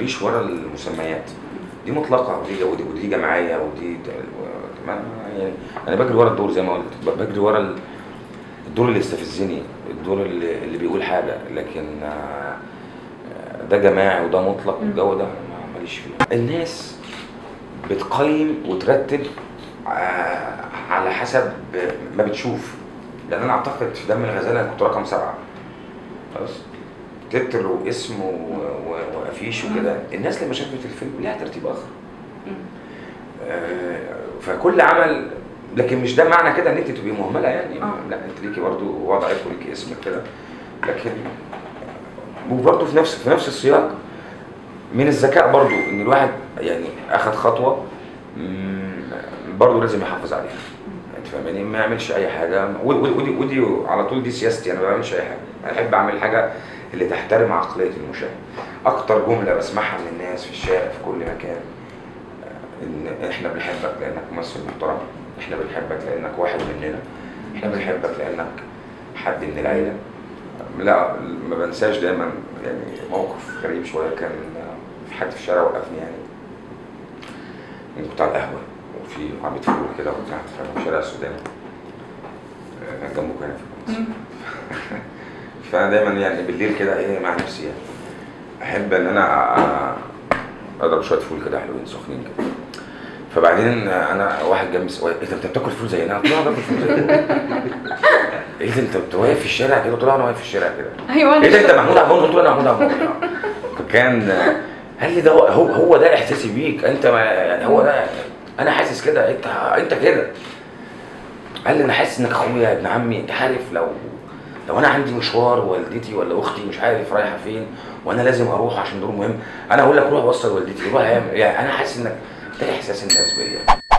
بجريش ورا المسميات دي مطلقه ودي ودي, ودي جماعيه ودي ما يعني انا بجري ورا الدور زي ما قلت بجري ورا ال- الدور اللي يستفزني الدور اللي, اللي بيقول حاجه لكن آه، ده جماعي وده مطلق والجو ده ما- ماليش فيه الناس بتقيم وترتب آه، على حسب ما بتشوف لان انا اعتقد في دم الغزاله أنا كنت رقم سبعه خلاص تتر واسم و- و- وافيش وكده الناس لما شافت الفيلم لها ترتيب اخر آه، فكل عمل لكن مش ده معنى كده ان انت تبقي مهمله يعني آه. لا انت ليكي برضه وضعك وليكي اسمك كده لكن وبرضه في نفس في نفس السياق من الذكاء برضه ان الواحد يعني اخذ خطوه مم، برضه لازم يحافظ عليها انت فاهماني ما يعملش اي حاجه ودي, ودي, ودي على طول دي سياستي انا ما بعملش اي حاجه انا احب اعمل حاجه اللي تحترم عقليه المشاهد اكتر جمله بسمعها من الناس في الشارع في كل مكان ان احنا بنحبك لانك ممثل محترم احنا بنحبك لانك واحد مننا احنا بنحبك لانك حد من العيله لا ما بنساش دايما يعني موقف غريب شويه كان في حد في الشارع وقفني يعني كنت على القهوه وفي عم بيتفرج كده وبتاع في شارع السودان آه، جنبكم هنا في مصر فانا دايما يعني بالليل كده ايه مع نفسي يعني احب ان انا أ- اضرب شويه فول كده حلوين سخنين كده فبعدين انا واحد جنبي سؤال ايه ده انت بتاكل فول زينا؟ قلت له انا باكل فول زينا ايه ده انت انت واقف في الشارع كده؟ قلت له انا واقف في الشارع كده ايوه ايه ده انت محمود عبود؟ قلت له انا محمود عبود كان قال لي ده هو هو, هو ده احساسي بيك انت ما يعني هو ده انا حاسس كده انت انت كده قال لي انا حاسس انك اخويا يا ابن عمي انت عارف لو لو انا عندي مشوار والدتي ولا اختي مش عارف رايحه فين وانا لازم اروح عشان دور مهم انا اقول لك روح وصل والدتي روح اعمل- يعني انا حاسس انك ده احساس الناس بيا